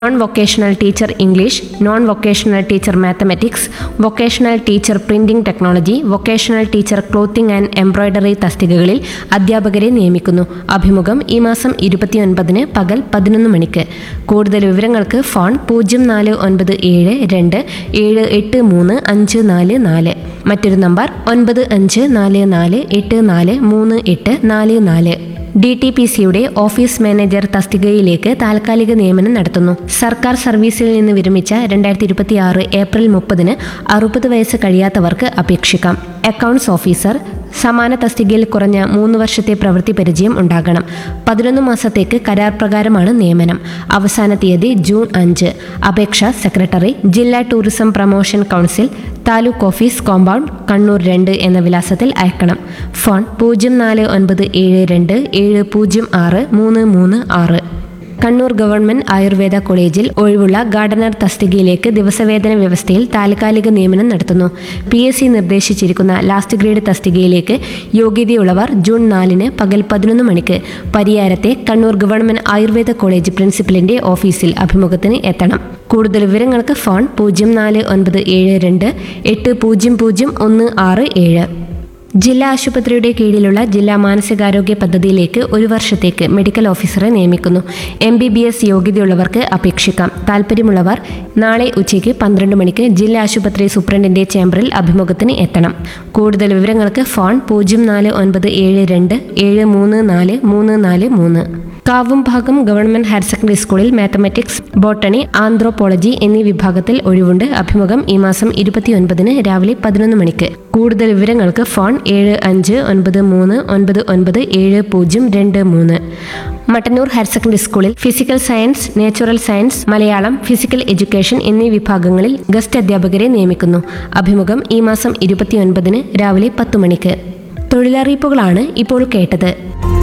non vocational teacher English non vocational teacher mathematics vocational teacher printing technology vocational teacher clothing and embroidery തസ്തികകളിൽ അധ്യാപകരെ നിയമിക്കുന്നു അഭിമുഖം ഈ മാസം ഇരുപത്തിയൊൻപതിന് പകൽ പതിനൊന്ന് മണിക്ക് കൂടുതൽ വിവരങ്ങൾക്ക് ഫോൺ പൂജ്യം നാല് ഒൻപത് ഏഴ് രണ്ട് ഏഴ് എട്ട് മൂന്ന് അഞ്ച് നാല് നാല് മറ്റൊരു നമ്പർ ഒൻപത് അഞ്ച് നാല് നാല് എട്ട് നാല് മൂന്ന് എട്ട് നാല് നാല് ഡി ടി പി സിയുടെ ഓഫീസ് മാനേജർ തസ്തികയിലേക്ക് താൽക്കാലിക നിയമനം നടത്തുന്നു സർക്കാർ സർവീസിൽ നിന്ന് വിരമിച്ച രണ്ടായിരത്തി ഇരുപത്തി ആറ് ഏപ്രിൽ മുപ്പതിന് അറുപത് വയസ്സ് കഴിയാത്തവർക്ക് അപേക്ഷിക്കാം അക്കൗണ്ട്സ് ഓഫീസർ സമാന തസ്തികയിൽ കുറഞ്ഞ മൂന്ന് വർഷത്തെ പ്രവൃത്തി പരിചയം ഉണ്ടാകണം പതിനൊന്ന് മാസത്തേക്ക് കരാർ പ്രകാരമാണ് നിയമനം അവസാന തീയതി ജൂൺ അഞ്ച് അപേക്ഷ സെക്രട്ടറി ജില്ലാ tourism promotion council taluk office compound Kannur രണ്ട് എന്ന വിലാസത്തിൽ അയക്കണം ഫോൺ പൂജ്യം നാല് ഒൻപത് ഏഴ് രണ്ട് ഏഴ് പൂജ്യം ആറ് മൂന്ന് മൂന്ന് ആറ് കണ്ണൂർ ഗവൺമെന്റ് ആയുർവേദ കോളേജിൽ ഒഴിവുള്ള ഗാർഡനർ തസ്തികയിലേക്ക് ദിവസവേതന വ്യവസ്ഥയിൽ താൽക്കാലിക നിയമനം നടത്തുന്നു പി എസ് സി നിർദ്ദേശിച്ചിരിക്കുന്ന ലാസ്റ്റ് ഗ്രേഡ് തസ്തികയിലേക്ക് യോഗ്യതയുള്ളവർ ജൂൺ നാലിന് പകൽ പതിനൊന്ന് മണിക്ക് പരിയാരത്തെ കണ്ണൂർ ഗവൺമെന്റ് ആയുർവേദ കോളേജ് പ്രിൻസിപ്പലിന്റെ ഓഫീസിൽ അഭിമുഖത്തിന് എത്തണം കൂടുതൽ വിവരങ്ങൾക്ക് ഫോൺ പൂജ്യം നാല് ഒൻപത് ഏഴ് രണ്ട് എട്ട് പൂജ്യം പൂജ്യം ഒന്ന് ആറ് ഏഴ് ജില്ലാ ആശുപത്രിയുടെ കീഴിലുള്ള ജില്ലാ മാനസികാരോഗ്യ പദ്ധതിയിലേക്ക് ഒരു വർഷത്തേക്ക് മെഡിക്കൽ ഓഫീസറെ നിയമിക്കുന്നു എം ബി ബി എസ് യോഗ്യതയുള്ളവർക്ക് അപേക്ഷിക്കാം താല്പര്യമുള്ളവർ നാളെ ഉച്ചയ്ക്ക് പന്ത്രണ്ട് മണിക്ക് ജില്ലാ ആശുപത്രി സൂപ്രണ്ടിന്റെ ചേംബറിൽ അഭിമുഖത്തിന് എത്തണം കൂടുതൽ വിവരങ്ങൾക്ക് ഫോൺ പൂജ്യം നാല് ഒൻപത് ഏഴ് രണ്ട് ഏഴ് മൂന്ന് നാല് മൂന്ന് നാല് മൂന്ന് കാവുംഭാഗം ഗവൺമെന്റ് ഹയർ സെക്കൻഡറി സ്കൂളിൽ മാത്തമാറ്റിക്സ് ബോട്ടണി ആന്ത്രോപോളജി എന്നീ വിഭാഗത്തിൽ ഒഴിവുണ്ട് അഭിമുഖം ഈ മാസം ഇരുപത്തിയൊൻപതിന് രാവിലെ പതിനൊന്ന് മണിക്ക് കൂടുതൽ വിവരങ്ങൾക്ക് ഫോൺ ഏഴ് അഞ്ച് ഒൻപത് മൂന്ന് ഒൻപത് ഒൻപത് ഏഴ് പൂജ്യം രണ്ട് മൂന്ന് മട്ടന്നൂർ ഹയർ സെക്കൻഡറി സ്കൂളിൽ physical science natural science Malayalam physical education എന്നീ വിഭാഗങ്ങളിൽ ഗസ്റ്റ് അധ്യാപകരെ നിയമിക്കുന്നു അഭിമുഖം ഈ മാസം ഇരുപത്തിയൊൻപതിന് രാവിലെ പത്ത് മണിക്ക് തൊഴിലറിയിപ്പുകളാണ് ഇപ്പോൾ കേട്ടത്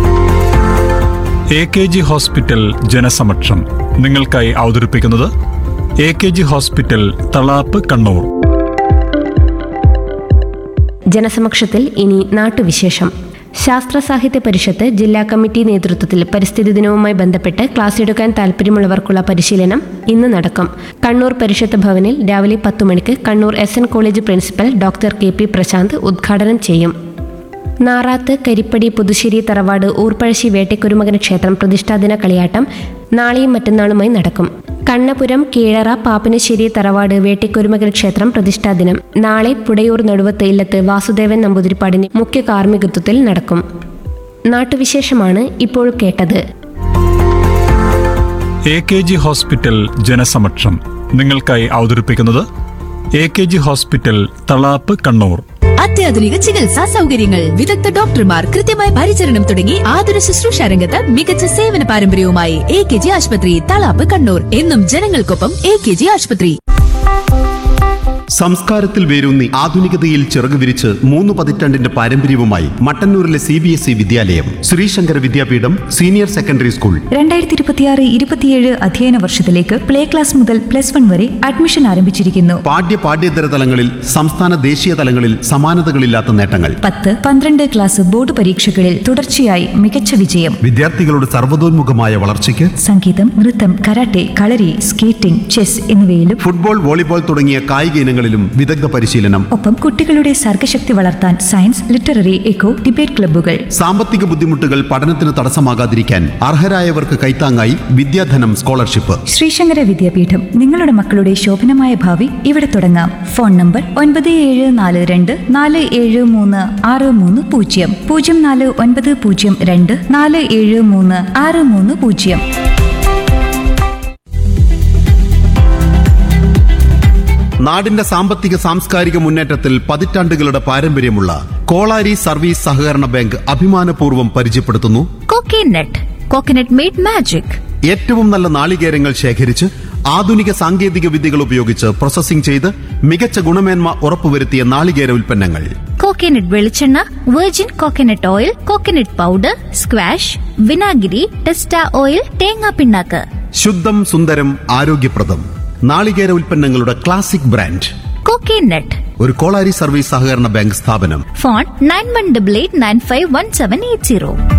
എ കെ ജി ഹോസ്പിറ്റൽ ജനസമക്ഷം നിങ്ങൾക്കായി അവതരിപ്പിക്കുന്നത് A K G hospital Thalap Kannur ജനസമക്ഷത്തിൽ ഇനി നാട്ടുവിശേഷം ശാസ്ത്ര സാഹിത്യ പരിഷത്ത് ജില്ലാ കമ്മിറ്റി നേതൃത്വത്തിൽ പരിസ്ഥിതി ദിനവുമായി ബന്ധപ്പെട്ട് ക്ലാസ് എടുക്കാൻ താല്പര്യമുള്ളവർക്കുള്ള പരിശീലനം ഇന്ന് നടക്കും കണ്ണൂർ പരിഷത്ത് ഭവനിൽ രാവിലെ പത്തു മണിക്ക് Kannur S N college principal doctor K P Prashanth ഉദ്ഘാടനം ചെയ്യും നാറാത്ത് കരിപ്പടി പുതുശ്ശേരി തറവാട് ഊർപ്പഴശ്ശി വേട്ടക്കുരുമകൻ ക്ഷേത്രം പ്രതിഷ്ഠാദിന കളിയാട്ടം നാളെയും മറ്റന്നാളുമായി നടക്കും കണ്ണപുരം കീഴറ പാപ്പനശ്ശേരി തറവാട് വേട്ടിക്കുരുമകൻ ക്ഷേത്രം പ്രതിഷ്ഠാദിനം നാളെ പുടയൂർ നടുവത്ത് ഇല്ലത്ത് വാസുദേവൻ നമ്പൂതിരിപ്പാടിന് മുഖ്യ കാർമ്മികത്വത്തിൽ നടക്കും നാട്ടുവിശേഷമാണ് ഇപ്പോൾ കേട്ടത് എ കെ ജി ഹോസ്പിറ്റൽ ജനസമക്ഷം നിങ്ങൾക്കായി അവതരിപ്പിക്കുന്നത് A K G hospital Thalap Kannur അത്യാധുനിക ചികിത്സാ സൗകര്യങ്ങൾ വിദഗ്ധ ഡോക്ടർമാർ കൃത്യമായ പരിചരണം തുടങ്ങി ആതുര ശുശ്രൂഷ രംഗത്ത് മികച്ച സേവന പാരമ്പര്യവുമായി എ കെ ജി ആശുപത്രി തളാപ്പ് കണ്ണൂർ എന്നും ജനങ്ങൾക്കൊപ്പം എ കെ ജി ആശുപത്രി സംസ്കാരത്തിൽ വേരൂന്നി ആധുനികതയിൽ ചിറകു വിരിച്ച് മൂന്ന് പതിറ്റാണ്ടിന്റെ പാരമ്പര്യവുമായി മട്ടന്നൂരിലെ സി ബി എസ് ഇ വിദ്യാലയം Sreesankara Vidyapeetham senior secondary school രണ്ടായിരത്തി ഇരുപത്തിയാറ് ഇരുപത്തിയേഴ് അധ്യയന വർഷത്തിലേക്ക് പ്ലേ ക്ലാസ് മുതൽ പ്ലസ് വൺ വരെ അഡ്മിഷൻ ആരംഭിച്ചിരിക്കുന്നു പാഠ്യ പാഠ്യേതര തലങ്ങളിൽ സംസ്ഥാന ദേശീയ തലങ്ങളിൽ സമാനതകളില്ലാത്ത നേട്ടങ്ങൾ പത്ത് പന്ത്രണ്ട് ക്ലാസ് ബോർഡ് പരീക്ഷകളിൽ തുടർച്ചയായി മികച്ച വിജയം വിദ്യാർത്ഥികളുടെ സർവ്വതോന്മുഖമായ വളർച്ചയ്ക്ക് സംഗീതം നൃത്തം കരാട്ടെ കളരി സ്കേറ്റിംഗ് ചെസ് എന്നിവയിലും ഫുട്ബോൾ വോളിബോൾ തുടങ്ങിയ കായിക ഇനങ്ങളിലും വിദഗ്ധ പരിശീലനം ഒപ്പം കുട്ടികളുടെ സർഗശക്തി വളർത്താൻ സയൻസ് ലിറ്റററി എക്കോ ഡിബേറ്റ് ക്ലബ്ബുകൾ സാമ്പത്തിക ബുദ്ധിമുട്ടുകൾ പഠനത്തിന് തടസ്സമാകാതിരിക്കാൻ അർഹരായവർക്ക് കൈത്താങ്ങായി വിദ്യാധനം സ്കോളർഷിപ്പ് ശ്രീശങ്കര വിദ്യാപീഠം നിങ്ങളുടെ മക്കളുടെ ശോഭനമായ ഭാവി ഇവിടെ തുടങ്ങാം ഫോൺ നമ്പർ ഒൻപത് ഏഴ് നാല് രണ്ട് നാല് ഏഴ് മൂന്ന് ആറ് മൂന്ന് പൂജ്യം പൂജ്യം നാല് ഒൻപത് പൂജ്യം രണ്ട് നാല് ഏഴ് മൂന്ന് ആറ് മൂന്ന് പൂജ്യം നാടിന്റെ സാമ്പത്തിക സാംസ്കാരിക മുന്നേറ്റത്തിൽ പതിറ്റാണ്ടുകളുടെ പാരമ്പര്യമുള്ള കോളാരി സർവീസ് സഹകരണ ബാങ്ക് അഭിമാനപൂർവ്വം പരിചയപ്പെടുത്തുന്നു കോക്കനട്ട് കോക്കനട്ട് മെയ്ഡ് മാജിക് ഏറ്റവും നല്ല നാളികേരങ്ങൾ ശേഖരിച്ച് ആധുനിക സാങ്കേതിക വിദ്യകൾ ഉപയോഗിച്ച് പ്രോസസ്സിംഗ് ചെയ്ത് മികച്ച ഗുണമേന്മ ഉറപ്പുവരുത്തിയ നാളികേര ഉൽപ്പന്നങ്ങൾ കോക്കനട്ട് വെളിച്ചെണ്ണ virgin coconut oil coconut powder squash വിനാഗിരി ടെസ്റ്റ ഓയിൽ തേങ്ങാ പിണ്ണാക്ക് ശുദ്ധം സുന്ദരം ആരോഗ്യപ്രദം നാളികേര ഉൽപ്പന്നങ്ങളുടെ ക്ലാസിക് ബ്രാൻഡ് കോക്കനട്ട് ഒരു കോളാരി സർവീസ് സഹകരണ ബാങ്ക് സ്ഥാപനം phone nine one double eight nine five one seven eight zero